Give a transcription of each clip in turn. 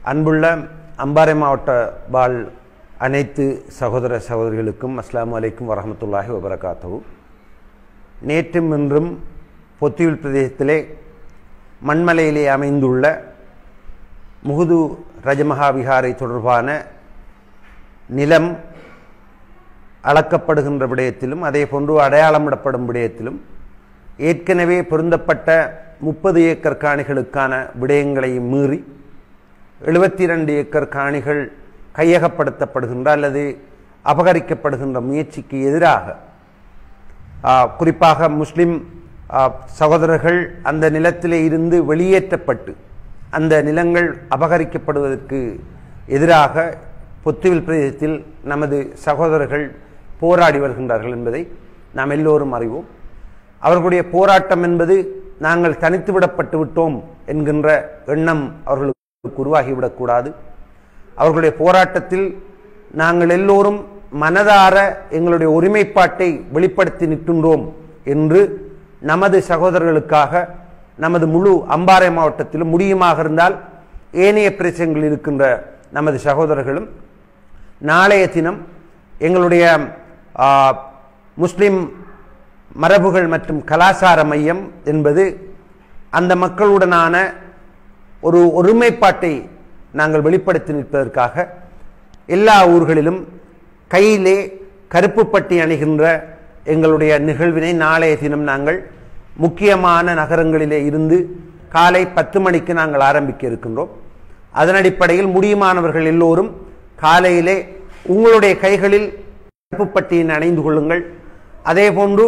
அன்புள்ள அம்பாறை மாவட்ட வாழ் அனைத்து சகோதர சகோதரிகளுக்கும் அஸ்ஸலாமு அலைக்கும் வரஹமத்துல்லாஹி வபரகாத்தவு நேற்றும் இன்றும் பொத்தியுள் பிரதேசத்திலே மண்மலையிலே அமைந்துள்ள முகுது ரஜமகா விகாரை தொடர்பான நிலம் அளக்கப்படுகின்ற விடயத்திலும் அதே போன்று அடையாளமிடப்படும் விடயத்திலும் ஏற்கனவே பொருந்தப்பட்ட முப்பது ஏக்கர் காணிகளுக்கான விடயங்களையும் மீறி எழுபத்தி ரெண்டு ஏக்கர் காணிகள் கையகப்படுத்தப்படுகின்ற அல்லது அபகரிக்கப்படுகின்ற முயற்சிக்கு எதிராக ஆ, குறிப்பாக முஸ்லிம் ஆ, சகோதரர்கள் அந்த நிலத்திலே இருந்து வெளியேற்றப்பட்டு அந்த நிலங்கள் அபகரிக்கப்படுவதற்கு எதிராக பொத்துவில் பிரதேசத்தில் நமது சகோதரர்கள் போராடி வருகின்றார்கள் என்பதை நாம் எல்லோரும் அறிவோம் அவர்களுடைய போராட்டம் என்பது நாங்கள் தனித்து விடப்பட்டு விட்டோம் என்கின்ற எண்ணம் அவர்களுக்கு உருவாகிவிடக்கூடாது அவர்களுடைய போராட்டத்தில் நாங்கள் எல்லோரும் மனதார எங்களுடைய ஒருமைப்பாட்டை வெளிப்படுத்தி நிற்கின்றோம் என்று நமது சகோதரர்களுக்காக நமது முழு அம்பாறை மாவட்டத்திலும் முடியுமாக இருந்தால் ஏனைய பிரச்சனைகள் இருக்கின்ற நமது சகோதரர்களும் நாளைய தினம் எங்களுடைய ஆ, முஸ்லிம் மரபுகள் மற்றும் கலாச்சார மையம் என்பது அந்த மக்களுடனான ஒரு ஒருமைப்பாட்டை நாங்கள் வெளிப்படுத்தி நிற்பதற்காக எல்லா ஊர்களிலும் கையிலே கருப்பு பட்டி அணிகின்ற எங்களுடைய நிகழ்வினை நாளைய தினம் நாங்கள் முக்கியமான நகரங்களிலே இருந்து காலை பத்து மணிக்கு நாங்கள் ஆரம்பிக்க இருக்கின்றோம் அதன் அடிப்படையில் முடியுமானவர்கள் எல்லோரும் காலையிலே உங்களுடைய கைகளில் கருப்பு பட்டியினை அணிந்து கொள்ளுங்கள் அதே போன்று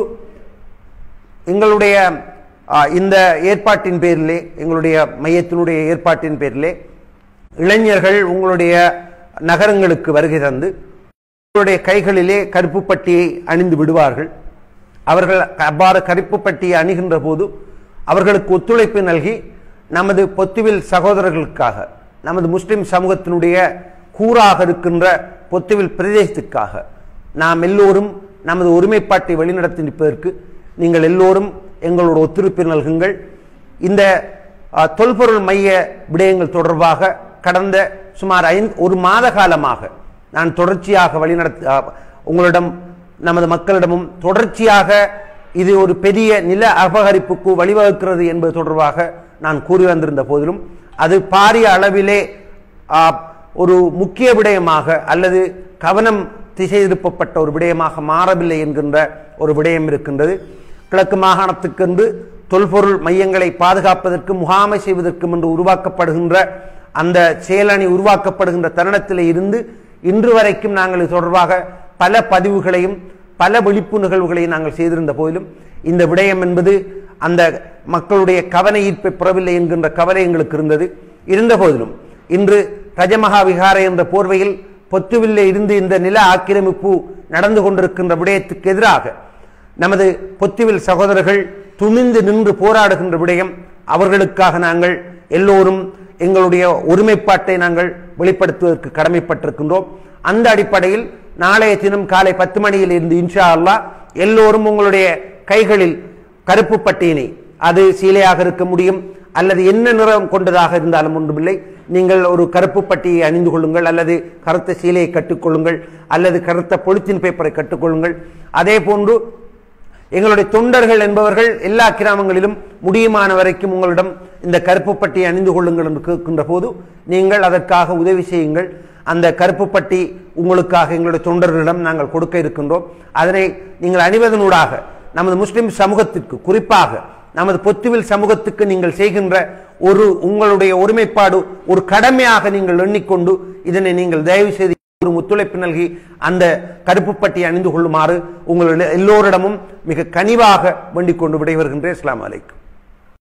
எங்களுடைய ஆ, இந்த ஏற்பாட்டின் பேரிலே எங்களுடைய மையத்தினுடைய ஏற்பாட்டின் பேரிலே இளைஞர்கள் உங்களுடைய நகரங்களுக்கு வருகை தந்து உங்களுடைய கைகளிலே கருப்பு பட்டியை அணிந்து விடுவார்கள் அவர்கள் அவ்வாறு கருப்பு பட்டியை அணிகின்ற போது அவர்களுக்கு ஒத்துழைப்பு நல்கி நமது பொத்துவில் சகோதரர்களுக்காக நமது முஸ்லிம் சமூகத்தினுடைய கூறாக இருக்கின்ற பொத்துவில் பிரதேசத்துக்காக நாம் எல்லோரும் நமது ஒருமைப்பாட்டை வழிநடத்தி நிற்பதற்கு நீங்கள் எல்லோரும் எங்களோட ஒத்துழைப்பு நல்குங்கள் இந்த ஆ, தொல்பொருள் மைய விடயங்கள் தொடர்பாக கடந்த சுமார் ஐந்து ஒரு மாத காலமாக நான் தொடர்ச்சியாக வழிநடத்த ஆ, உங்களிடம் நமது மக்களிடமும் தொடர்ச்சியாக இது ஒரு பெரிய நில அபகரிப்புக்கு வழிவகுக்கிறது என்பது தொடர்பாக நான் கூறி வந்திருந்த போதிலும் அது பாரிய அளவிலே ஆ, ஒரு முக்கிய விடயமாக அல்லது கவனம் திசை திருப்பப்பட்ட ஒரு விடயமாக மாறவில்லை என்கின்ற ஒரு விடயம் இருக்கின்றது கிழக்கு மாகாணத்துக்கென்று தொல்பொருள் மையங்களை பாதுகாப்பதற்கும் முகாமை செய்வதற்கும் என்று உருவாக்கப்படுகின்ற அந்த செயலணி உருவாக்கப்படுகின்ற தருணத்தில் இருந்து இன்று வரைக்கும் நாங்கள் இது தொடர்பாக பல பதிவுகளையும் பல விழிப்பு நிகழ்வுகளையும் நாங்கள் செய்திருந்த போதிலும் இந்த விடயம் என்பது அந்த மக்களுடைய கவன ஈர்ப்பை பெறவில்லை என்கின்ற கவலை எங்களுக்கு இருந்தது இருந்த போதிலும் இன்று ரஜமகா விகாரை என்ற போர்வையில் பொத்துவில்லை இருந்து இந்த நில ஆக்கிரமிப்பு நடந்து கொண்டிருக்கின்ற விடயத்துக்கு எதிராக நமது பொத்துவில் சகோதரர்கள் துணிந்து நின்று போராடுகின்ற விடயம் அவர்களுக்காக நாங்கள் எல்லோரும் எங்களுடைய ஒருமைப்பாட்டை நாங்கள் வெளிப்படுத்துவதற்கு கடமைப்பட்டிருக்கின்றோம் அந்த அடிப்படையில் நாளைய தினம் காலை பத்து மணியில் இருந்து இன்ஷா அல்லாஹ் எல்லோரும் உங்களுடைய கைகளில் கருப்பு பட்டியினை அது சீலையாக இருக்க முடியும் அல்லது என்ன நிறம் கொண்டதாக இருந்தாலும் ஒன்றுமில்லை நீங்கள் ஒரு கருப்பு பட்டியை அணிந்து கொள்ளுங்கள் அல்லது கருத்த சீலையை கட்டுக்கொள்ளுங்கள் அல்லது கருத்த பொலித்தீன் பேப்பரை கட்டுக்கொள்ளுங்கள் அதே போன்று எங்களுடைய தொண்டர்கள் என்பவர்கள் எல்லா கிராமங்களிலும் முடியுமான வரைக்கும் உங்களிடம் இந்த கருப்பு பட்டியை அணிந்து கொள்ளுங்கள் என்று கேட்கின்ற போது நீங்கள் அதற்காக உதவி செய்யுங்கள் அந்த கருப்பு பட்டி உங்களுக்காக எங்களுடைய தொண்டர்களிடம் நாங்கள் கொடுக்க இருக்கின்றோம் அதனை நீங்கள் அணிவதனூடாக நமது முஸ்லிம் சமூகத்திற்கு குறிப்பாக நமது பொத்துவில் சமூகத்துக்கு நீங்கள் செய்கின்ற ஒரு உங்களுடைய ஒருமைப்பாடு ஒரு கடமையாக நீங்கள் எண்ணிக்கொண்டு இதனை நீங்கள் தயவு செய்து ஒரு ஒத்துழைப்பு நல்கி அந்த கருப்பு பட்டி அணிந்து கொள்ளுமாறு உங்கள் எல்லோரிடமும் மிக கனிவாக வேண்டிக் கொண்டு விடைபெறுகின்றேன் இஸ்லாம் அலைக்கும்